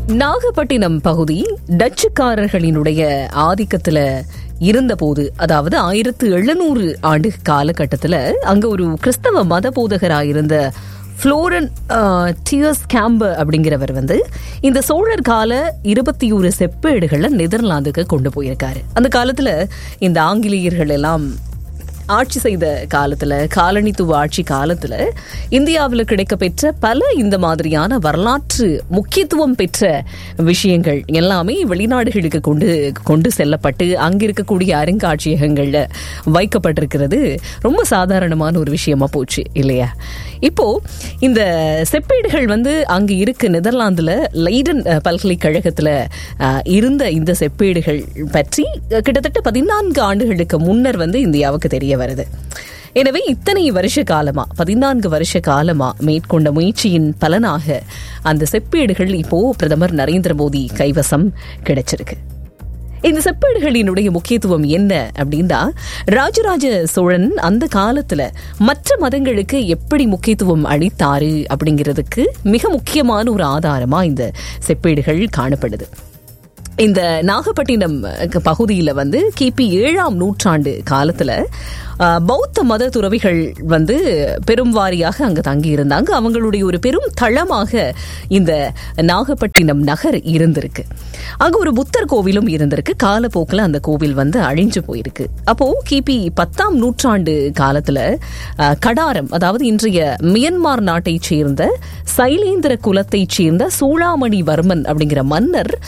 நாகப்பட்டினம் பகுதி டச்சுக்காரர்களினுடைய ஆதிக்கத்துல இருந்தபோது அதாவது ஆயிரத்து எழுநூறு ஆண்டு காலகட்டத்தில் அங்க ஒரு கிறிஸ்தவ மத போதகராயிருந்த ஃப்ளோரன் டியர்ஸ் கேம்பர் அப்படிங்கிறவர் வந்து இந்த சோழர் கால இருபத்தி ஒரு செப்பேடுகளை நெதர்லாந்துக்கு கொண்டு போயிருக்காரு அந்த காலத்துல இந்த ஆங்கிலேயர்கள் எல்லாம் ஆட்சி செய்த காலத்துல காலனித்துவ ஆட்சி காலத்துல இந்தியாவில் கிடைக்கப்பெற்ற பல இந்த மாதிரியான வரலாற்று முக்கியத்துவம் பெற்ற விஷயங்கள் எல்லாமே வெளிநாடுகளுக்கு கொண்டு கொண்டு செல்லப்பட்டு அங்க இருக்கக்கூடிய அருங்காட்சியகங்கள்ல வைக்கப்பட்டிருக்கிறது ரொம்ப சாதாரணமான ஒரு விஷயமா போச்சு இல்லையா இப்போ இந்த செப்பேடுகள் வந்து அங்க இருக்கு நெதர்லாந்துல லைடன் அஹ், பல்கலைக்கழகத்துல அஹ், இருந்த இந்த செப்பேடுகள் பற்றி அஹ், கிட்டத்தட்ட பதினான்கு ஆண்டுகளுக்கு முன்னர் வந்து இந்தியாவுக்கு தெரிய வருது எனவே இத்தனை வருஷ காலமா பதினான்கு வருஷ காலமா மேற்கொண்ட முயற்சியின் பலனாக அந்த செப்பேடுகள் இப்போ பிரதமர் நரேந்திர மோடி கைவசம் கிடைச்சிருக்கு இந்த செப்பேடுகளினுடைய முக்கியத்துவம் என்ன அப்படின்னா ராஜராஜ சோழன் அந்த காலத்துல மற்ற மதங்களுக்கு எப்படி முக்கியத்துவம் அளித்தாரு அப்படிங்கிறதுக்கு மிக முக்கியமான ஒரு ஆதாரமா இந்த செப்பேடுகள் காணப்படுது இந்த நாகப்பட்டினம் அஹ், பகுதியில வந்து கிபி ஏழாம் நூற்றாண்டு காலத்துல அஹ், பௌத்த மத துறவிகள் வந்து பெரும் வாரியாக அங்க தங்கி இருந்தாங்க அவங்களுடைய ஒரு பெரும் தளமாக இந்த நாகப்பட்டினம் நகர் இருந்திருக்கு அங்க ஒரு புத்தர் கோவிலும் இருந்திருக்கு காலப்போக்கில் அந்த கோவில் வந்து அழிஞ்சு போயிருக்கு அப்போ கிபி பத்தாம் நூற்றாண்டு காலத்துல அஹ், கடாரம் அதாவது இன்றைய மியன்மார் நாட்டைச் சேர்ந்த சைலேந்திர குலத்தைச் சேர்ந்த சூளாமணி வர்மன் அப்படிங்கிற மன்னர்